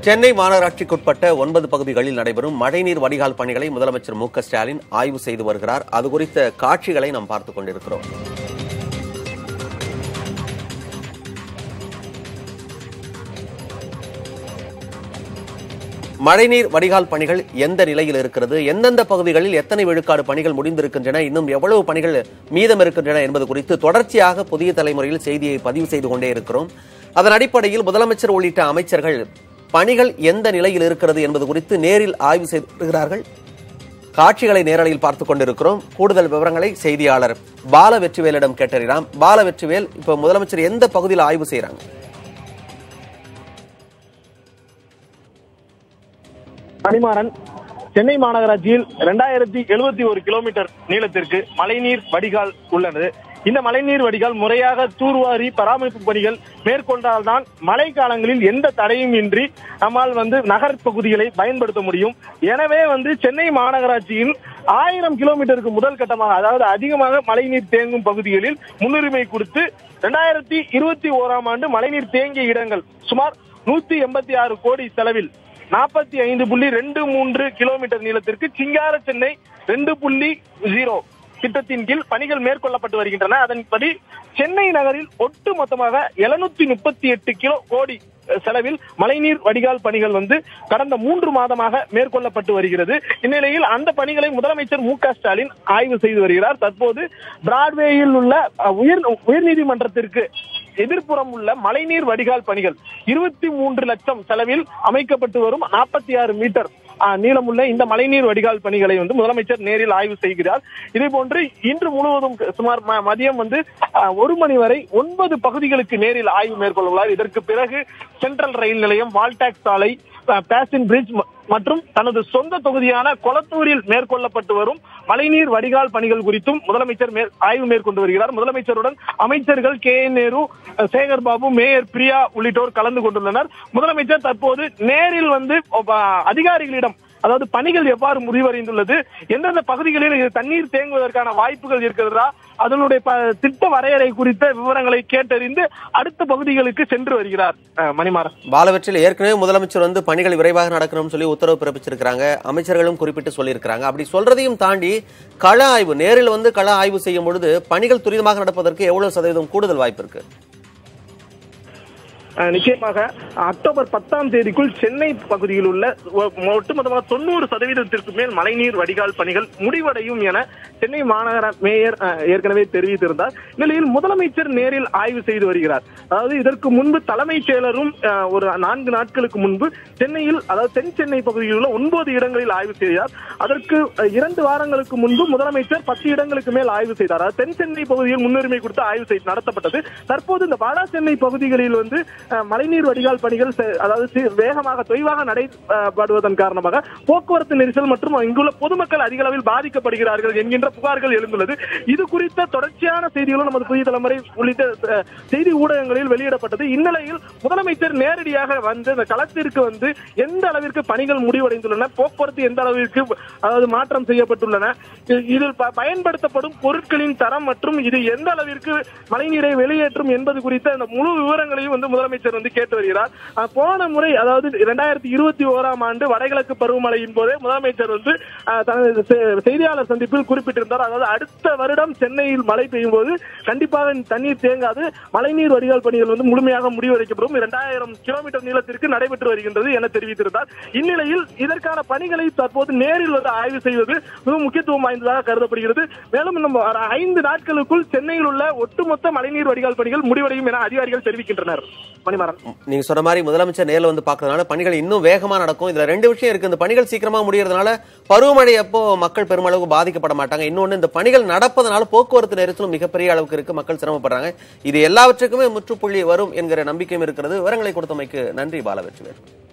சென்னை மாநகராட்சிக்குட்பட்ட ஒன்பது பகுதிகளில் நடைபெறும் மழைநீர் வடிகால் பணிகளை முதலமைச்சர் மு க ஸ்டாலின் ஆய்வு செய்து வருகிறார் அது குறித்த காட்சிகளை நாம் பார்த்துக் கொண்டிருக்கிறோம் மழைநீர் வடிகால் பணிகள் எந்த நிலையில் இருக்கிறது எந்தெந்த பகுதிகளில் எத்தனை விழுக்காடு பணிகள் முடிந்திருக்கின்றன இன்னும் எவ்வளவு பணிகள் மீதம் இருக்கின்றன என்பது குறித்து தொடர்ச்சியாக புதிய தலைமுறையில் செய்தியை பதிவு செய்து கொண்டே இருக்கிறோம் அதன் அடிப்படையில் முதலமைச்சர் உள்ளிட்ட அமைச்சர்கள் பணிகள் எந்த நிலையில் இருக்கிறது என்பது குறித்து நேரில் ஆய்வு செய்து வருகிறார்கள் காட்சிகளை நேரலையில் பார்த்துக் கொண்டிருக்கிறோம் கூடுதல் விவரங்களை செய்தியாளர் பால வெற்றிவேலிடம் கேட்டறியலாம் பால வெற்றிவேல் இப்ப முதலமைச்சர் எந்த பகுதியில் ஆய்வு செய்யறாங்க மணிமாறன் சென்னை மாநகராட்சியில் இரண்டாயிரத்தி எழுபத்தி ஒரு கிலோமீட்டர் நீளத்திற்கு மழைநீர் வடிகால் உள்ளது இந்த மழைநீர் வடிகால் முறையாக தூர்வாரி பராமரிப்பு பணிகள் மேற்கொண்டால்தான் மழை காலங்களில் எந்த தடையும் இன்றி நம்மால் வந்து நகர் பகுதிகளை பயன்படுத்த முடியும் எனவே வந்து சென்னை மாநகராட்சியின் ஆயிரம் கிலோமீட்டருக்கு முதல் கட்டமாக அதாவது அதிகமாக மழைநீர் தேங்கும் பகுதிகளில் முன்னுரிமை கொடுத்து இரண்டாயிரத்தி இருபத்தி ஓராம் ஆண்டு மழைநீர் தேங்கிய இடங்கள் சுமார் நூத்தி எண்பத்தி ஆறு கோடி செலவில் நாற்பத்தி ஐந்து புள்ளி ரெண்டு மூன்று கிலோமீட்டர் நீளத்திற்கு சிங்கார சென்னை ரெண்டு புள்ளி ஜீரோ திட்டத்தின் கீழ் பணிகள் மேற்கொள்ளப்பட்டு வருகின்றன அதன்படி சென்னை நகரில் ஒட்டு மொத்தமாக எழுநூத்தி முப்பத்தி எட்டு கிலோ கோடி அஹ், செலவில் மழைநீர் வடிகால் பணிகள் வந்து கடந்த மூன்று மாதமாக மேற்கொள்ளப்பட்டு வருகிறது இந்நிலையில் அந்த பணிகளை முதலமைச்சர் மு க ஸ்டாலின் ஆய்வு செய்து வருகிறார் தற்போது பிராட்வேயில் உள்ள அஹ், உயர் உயர்நீதிமன்றத்திற்கு எதிர்ப்புறம் உள்ள மழைநீர் வடிகால் பணிகள் இருபத்தி மூன்று லட்சம் செலவில் அமைக்கப்பட்டு வரும் நாற்பத்தி ஆறு மீட்டர் ஆ, நீளமுள்ள இந்த மழைநீர் வடிகால் பணிகளை வந்து முதலமைச்சர் நேரில் ஆய்வு செய்கிறார் இதே போன்று இன்று முழுவதும் சுமார் ம- மதியம் வந்து ஆ, ஒரு மணி வரை ஒன்பது பகுதிகளுக்கு நேரில் ஆய்வு மேற்கொள்ள உள்ளார் இதற்கு பிறகு சென்ட்ரல் ரயில் நிலையம் வால்டாக் சாலை பேசின் பிரிட்ஜ் மற்றும் தனது சொந்த தொகுதியான கொளத்தூரில் மேற்கொள்ளப்பட்டு வரும் மழைநீர் வடிகால் பணிகள் குறித்தும் முதலமைச்சர் மேற்- ஆய்வு மேற்கொண்டு வருகிறார் முதலமைச்சருடன் அமைச்சர்கள் கே என் நேரு அஹ், சேகர் பாபு மேயர் பிரியா உள்ளிட்டோர் கலந்து கொண்டுள்ளனர் முதலமைச்சர் தற்போது நேரில் வந்து அஹ், அதிகாரிகளிடம் அதாவது பணிகள் எவ்வாறு முடிவடைந்துள்ளது எந்தெந்த பகுதிகளில் இது தண்ணீர் தேங்குவதற்கான வாய்ப்புகள் இருக்கிறதா அதனுடைய ப- திட்ட வரையறை குறித்த விவரங்களை கேட்டறிந்து அடுத்த பகுதிகளுக்கு சென்று வருகிறார் அஹ், மணிமாறன் பாலவற்றில் ஏற்கனவே முதலமைச்சர் வந்து பணிகள் விரைவாக நடக்கணும்னு சொல்லி உத்தரவு பிறப்பிச்சிருக்காங்க அமைச்சர்களும் குறிப்பிட்டு சொல்லியிருக்கிறாங்க அப்படி சொல்றதையும் தாண்டி கள ஆய்வு நேரில் வந்து கள ஆய்வு செய்யும் பொழுது பணிகள் துரிதமாக நடப்பதற்கு எவ்வளவு சதவீதம் கூடுதல் வாய்ப்பு இருக்கு அஹ் நிச்சயமாக அக்டோபர் பத்தாம் தேதிக்குள் சென்னை பகுதியில் உள்ள ஒ- ஒட்டுமொத்தமாக தொண்ணூறு சதவீதத்திற்கு மேல் மழைநீர் வடிகால் பணிகள் முடிவடையும் என சென்னை மாநகர மேயர் அஹ், ஏற்கனவே தெரிவித்திருந்தார் இந்நிலையில் முதலமைச்சர் நேரில் ஆய்வு செய்து வருகிறார் அதாவது இதற்கு முன்பு தலைமைச் செயலரும் அஹ், ஒரு நான்கு நாட்களுக்கு முன்பு சென்னையில் அதாவது தென் சென்னை பகுதியில் உள்ள ஒன்பது இடங்களில் ஆய்வு செய்தார் அதற்கு அஹ், இரண்டு வாரங்களுக்கு முன்பு முதலமைச்சர் பத்து இடங்களுக்கு மேல் ஆய்வு செய்தார் அதாவது தென் சென்னை பகுதியில் முன்னுரிமை கொடுத்து ஆய்வு செய்து நடத்தப்பட்டது தற்போது இந்த வட சென்னை பகுதிகளில் வந்து அஹ், மழைநீர் வடிகால் பணிகள் செ- அதாவது சி- வேகமாக தொய்வாக நடைபடுவதன் காரணமாக போக்குவரத்து நெரிசல் மற்றும் இங்குள்ள பொதுமக்கள் அதிக அளவில் பாதிக்கப்படுகிறார்கள் என்கின்ற புகார்கள் எழுந்துள்ளது இது குறித்த தொடர்ச்சியான செய்திகளும் நமது புதிய தலைமுறை உள்ளிட்ட அஹ், செய்தி ஊடகங்களில் வெளியிடப்பட்டது இந்நிலையில் முதலமைச்சர் நேரடியாக வந்து இந்த களத்திற்கு வந்து எந்த அளவிற்கு பணிகள் முடிவடைந்துள்ளன போக்குவரத்து எந்த அளவிற்கு அதாவது மாற்றம் செய்யப்பட்டுள்ளன இ- இதில் ப- பயன்படுத்தப்படும் பொருட்களின் தரம் மற்றும் இது எந்த அளவிற்கு மழைநீரை வெளியேற்றும் என்பது குறித்த அந்த முழு விவரங்களையும் வந்து முதலமைச்சர் வந்து கேட்டு வருகிறார் அஹ், போன முறை அதாவது இரண்டாயிரத்தி இருபத்தி ஓராம் ஆண்டு வடகிழக்கு பருவமழையின் போதே முதலமைச்சர் வந்து அஹ், தனது செ- செய்தியாளர் சந்திப்பில் குறிப்பிட்டிருந்தார் அதாவது அடுத்த வருடம் சென்னையில் மழை பெய்யும் போது கண்டிப்பாக தண்ணீர் தேங்காது மழைநீர் வடிகால் பணிகள் வந்து முழுமையாக முடிவடைக்கப்படும் இரண்டாயிரம் கிலோமீட்டர் நீளத்திற்கு நடைபெற்று வருகின்றது என தெரிவித்திருந்தார் இந்நிலையில் இதற்கான பணிகளை தற்போது நேரில் வந்து ஆய்வு செய்வது மிக முக்கியத்துவம் வாய்ந்ததாக கருதப்படுகிறது மேலும் இன்னும் வர ஐந்து நாட்களுக்குள் சென்னையில் உள்ள ஒட்டுமொத்த மழைநீர் வடிகால் பணிகள் முடிவடையும் என அதிகாரிகள் தெரிவிக்கின்றனர் மணிமாறன் நீங்க சொன்ன மாதிரி முதலமைச்சர் நேரில் வந்து பார்க்கறதுனால பணிகள் இன்னும் வேகமா நடக்கும் இதுல ரெண்டு விஷயம் இருக்கு இந்த பணிகள் சீக்கிரமா முடியறதுனால பருவமழை அப்போ மக்கள் பெருமளவு பாதிக்கப்பட மாட்டாங்க இன்னொன்னு இந்த பணிகள் நடப்பதனால போக்குவரத்து நெரிசலும் மிகப்பெரிய அளவுக்கு இருக்கு மக்கள் சிரமப்படுறாங்க இது எல்லாவற்றுக்குமே முற்றுப்புள்ளி வரும் என்கிற நம்பிக்கையும் இருக்கிறது விவரங்களை கொடுத்தமைக்கு நன்றி பாலவெற்றிவேல்